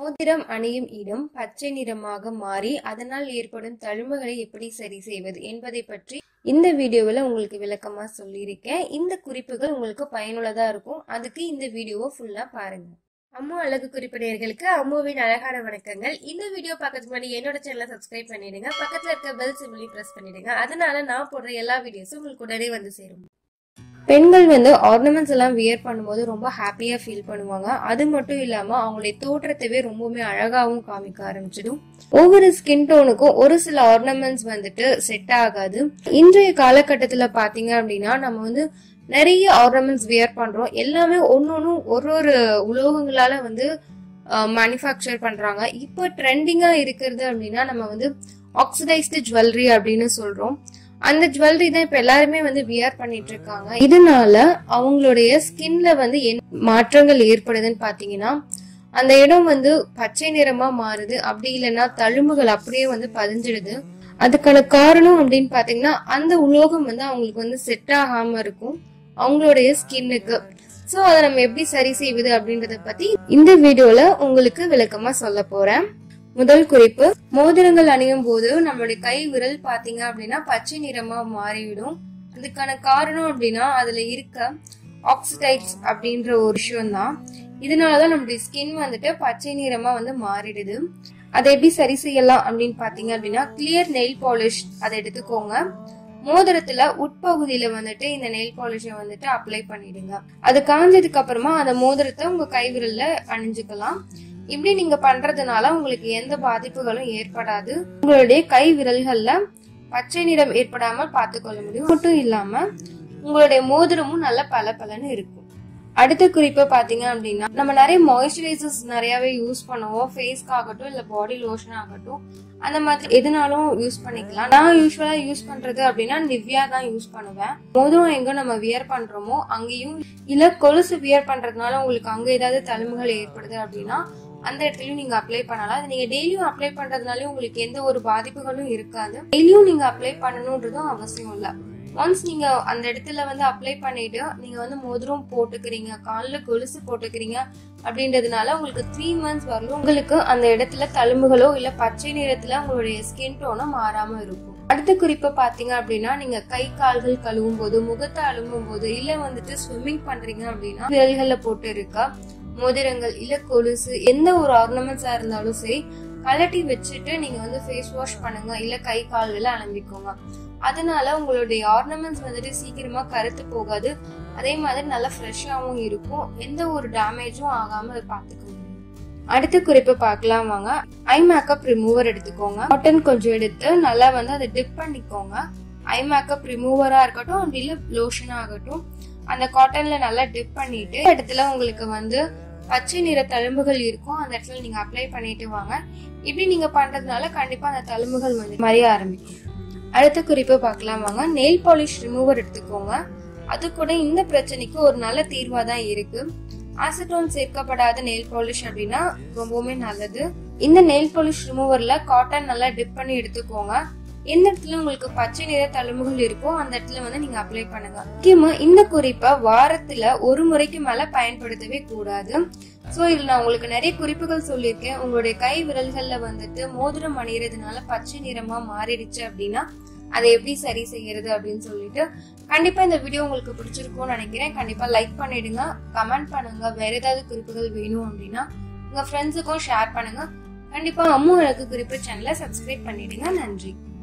மோதிரம் அணியும் இடம் பச்சை நிறமாக மாறி அதனால் ஏற்படும் தழும்புகளை எப்படி சரி செய்வது என்பதை பற்றி இந்த வீடியோவில் உங்களுக்கு விளக்கமா சொல்லியிருக்கேன் இந்த குறிப்புகள் உங்களுக்கு பயனுள்ளதா இருக்கும் அதுக்கு இந்த வீடியோவை ஃபுல்லா பாருங்க அம்மு அழகு குறிப்பிடையர்களுக்கு அம்முவின் அழகான வணக்கங்கள் இந்த வீடியோ பார்க்கறதுக்கு முன்னாடி என்னோட சேனலை சப்ஸ்கிரைப் பண்ணிடுங்க பக்கத்துல இருக்க பெல் சிம்பிளையும் பிரஸ் பண்ணிடுங்க அதனால நான் போடுற எல்லா வீடியோஸும் உங்களுக்கு உடனே வந்து சேரும் பெண்கள் வந்து ஆர்னமெண்ட்ஸ் எல்லாம் வியர் பண்ணும்போது ரொம்ப ஹாப்பியா ஃபீல் பண்ணுவாங்க அது மட்டும் இல்லாம அவங்களுடைய தோற்றத்தவே ரொம்பவுமே அழகாவும் காமிக்க ஆரம்பிச்சிடும் ஒவ்வொரு ஸ்கின் டோனுக்கும் ஒரு சில ஆர்னமெண்ட்ஸ் வந்துட்டு செட் ஆகாது இன்றைய காலகட்டத்துல பாத்தீங்க அப்படின்னா நம்ம வந்து நிறைய ஆர்னமெண்ட்ஸ் வியர் பண்றோம் எல்லாமே ஒன்னொன்னும் ஒரு ஒரு உலோகங்களால வந்து மேனுஃபேக்சர் பண்றாங்க இப்போ ட்ரெண்டிங்கா இருக்கிறது அப்படின்னா நம்ம வந்து ஆக்சிடைஸ்டு ஜுவல்லரி அப்படின்னு சொல்றோம் அந்த ஜுவல்லரி தான் இப்ப எல்லாருமே வந்து வியர் பண்ணிட்டு இருக்காங்க இதனால அவங்களுடைய ஸ்கின்ல வந்து என்ன மாற்றங்கள் ஏற்படுதுன்னு பாத்தீங்கன்னா அந்த இடம் வந்து பச்சை நிறமா மாறுது அப்படி இல்லைன்னா தழும்புகள் அப்படியே வந்து பதிஞ்சிடுது அதுக்கான காரணம் அப்படின்னு பாத்தீங்கன்னா அந்த உலோகம் வந்து அவங்களுக்கு வந்து செட் ஆகாம இருக்கும் அவங்களுடைய ஸ்கின்னுக்கு சோ அதை நம்ம எப்படி சரி செய்வது அப்படின்றத பத்தி இந்த வீடியோல உங்களுக்கு விளக்கமா சொல்ல போறேன் முதல் குறிப்பு மோதிரங்கள் அணியும் போது நம்மளுடைய கை விரல் பாத்தீங்க அப்படின்னா பச்சை நிறமா மாறிவிடும் அதுக்கான காரணம் அப்படின்னா அதுல இருக்க ஆக்சிடைட்ஸ் அப்படின்ற ஒரு விஷயம் தான் இதனாலதான் நம்மளுடைய ஸ்கின் வந்துட்டு பச்சை நிறமா வந்து மாறிடுது அதை எப்படி சரி செய்யலாம் அப்படின்னு பாத்தீங்க அப்படின்னா கிளியர் நெயில் பாலிஷ் அதை எடுத்துக்கோங்க மோதிரத்துல உட்பகுதியில வந்துட்டு இந்த நெயில் பாலிஷை வந்துட்டு அப்ளை பண்ணிடுங்க அது காஞ்சதுக்கு அப்புறமா அந்த மோதிரத்தை உங்க கைவிரல்ல அணிஞ்சுக்கலாம் இப்படி நீங்க பண்றதுனால உங்களுக்கு எந்த பாதிப்புகளும் ஏற்படாது உங்களுடைய கை விரல்கள்ல பச்சை நிறம் ஏற்படாமல் பார்த்துக்கொள்ள முடியும் மட்டும் இல்லாம உங்களுடைய மோதிரமும் நல்ல பல பலன்னு இருக்கும் அடுத்த குறிப்பை பாத்தீங்க அப்படின்னா நம்ம நிறைய மாய்ஸ்சரைசர்ஸ் நிறையவே யூஸ் பண்ணுவோம் ஃபேஸ்க்கு ஆகட்டும் இல்ல பாடி லோஷன் ஆகட்டும் அந்த மாதிரி எதுனாலும் யூஸ் பண்ணிக்கலாம் நான் யூஸ்வலா யூஸ் பண்றது அப்படின்னா நிவ்யா தான் யூஸ் பண்ணுவேன் மோதிரம் எங்க நம்ம வியர் பண்றோமோ அங்கேயும் இல்ல கொலுசு வியர் பண்றதுனால உங்களுக்கு அங்க ஏதாவது தழும்புகள் ஏற்படுது அப்படின்னா அந்த இடத்துலயும் நீங்க அப்ளை பண்ணலாம் அது நீங்க டெய்லியும் அப்ளை பண்றதுனால உங்களுக்கு எந்த ஒரு பாதிப்புகளும் இருக்காது டெய்லியும் நீங்க அப்ளை பண்ணணுன்றதும் அவசியம் இல்ல ஒன்ஸ் நீங்க அந்த இடத்துல வந்து அப்ளை பண்ணிட்டு நீங்க வந்து மோதிரம் போட்டுக்கிறீங்க காலில் கொலுசு போட்டுக்கிறீங்க அப்படின்றதுனால உங்களுக்கு த்ரீ மந்த்ஸ் வரலும் உங்களுக்கு அந்த இடத்துல தழும்புகளோ இல்ல பச்சை நிறத்துல உங்களுடைய ஸ்கின் டோனோ மாறாம இருக்கும் அடுத்த குறிப்பை பாத்தீங்க அப்படின்னா நீங்க கை கால்கள் கழுவும் போது முகத்தை அழும்பும் போது இல்ல வந்துட்டு ஸ்விம்மிங் பண்றீங்க அப்படின்னா விரல்கள்ல போட்டு இருக்க மோதிரங்கள் இல்ல கொலுசு எந்த ஒரு ஆர்னமெண்ட்ஸா இருந்தாலும் சரி கலட்டி வச்சுட்டு நீங்க வந்து ஃபேஸ் வாஷ் பண்ணுங்க இல்ல கை கால்களை அலம்பிக்கோங்க அதனால உங்களுடைய ஆர்னமெண்ட்ஸ் வந்துட்டு சீக்கிரமா கருத்து போகாது அதே மாதிரி நல்லா ஃப்ரெஷ்ஷாவும் இருக்கும் எந்த ஒரு டேமேஜும் ஆகாம பார்த்துக்க முடியும் அடுத்த குறிப்பை பார்க்கலாம் வாங்க ஐ மேக்கப் ரிமூவர் எடுத்துக்கோங்க காட்டன் கொஞ்சம் எடுத்து நல்லா வந்து அதை டிப் பண்ணிக்கோங்க ஐ மேக்கப் ரிமூவரா இருக்கட்டும் அப்படி இல்ல லோஷனா ஆகட்டும் அந்த காட்டன்ல நல்லா டிப் பண்ணிட்டு இடத்துல உங்களுக்கு வந்து பச்சை நிற தழும்புகள் இருக்கும் அந்த இடத்துல நீங்க அப்ளை பண்ணிட்டு வாங்க இப்படி நீங்க பண்றதுனால கண்டிப்பா அந்த தழும்புகள் வந்து மறைய ஆரம்பிக்கும் அடுத்த குறிப்பை பார்க்கலாம் வாங்க நெயில் பாலிஷ் ரிமூவர் எடுத்துக்கோங்க அது கூட இந்த பிரச்சனைக்கு ஒரு நல்ல தீர்வா தான் இருக்கு ஆசிட்டோன் சேர்க்கப்படாத நெயில் பாலிஷ் அப்படின்னா ரொம்பவுமே நல்லது இந்த நெயில் பாலிஷ் ரிமூவர்ல காட்டன் நல்லா டிப் பண்ணி எடுத்துக்கோங்க எந்த இடத்துல உங்களுக்கு பச்சை நிற தழும்புகள் இருக்கோ அந்த இடத்துல வந்து நீங்க அப்ளை பண்ணுங்க முக்கியமா இந்த குறிப்பை வாரத்துல ஒரு முறைக்கு மேல பயன்படுத்தவே கூடாது சோ இதுல நான் உங்களுக்கு நிறைய குறிப்புகள் சொல்லியிருக்கேன் உங்களுடைய கை விரல்கள்ல வந்துட்டு மோதிரம் அணியறதுனால பச்சை நிறமா மாறிடுச்சு அப்படின்னா அதை எப்படி சரி செய்யறது அப்படின்னு சொல்லிட்டு கண்டிப்பா இந்த வீடியோ உங்களுக்கு பிடிச்சிருக்கும்னு நினைக்கிறேன் கண்டிப்பா லைக் பண்ணிடுங்க கமெண்ட் பண்ணுங்க வேற ஏதாவது குறிப்புகள் வேணும் அப்படின்னா உங்க ஃப்ரெண்ட்ஸுக்கும் ஷேர் பண்ணுங்க கண்டிப்பா அம்மு அழகு குறிப்பு சேனலை சப்ஸ்கிரைப் பண்ணிடுங்க நன்றி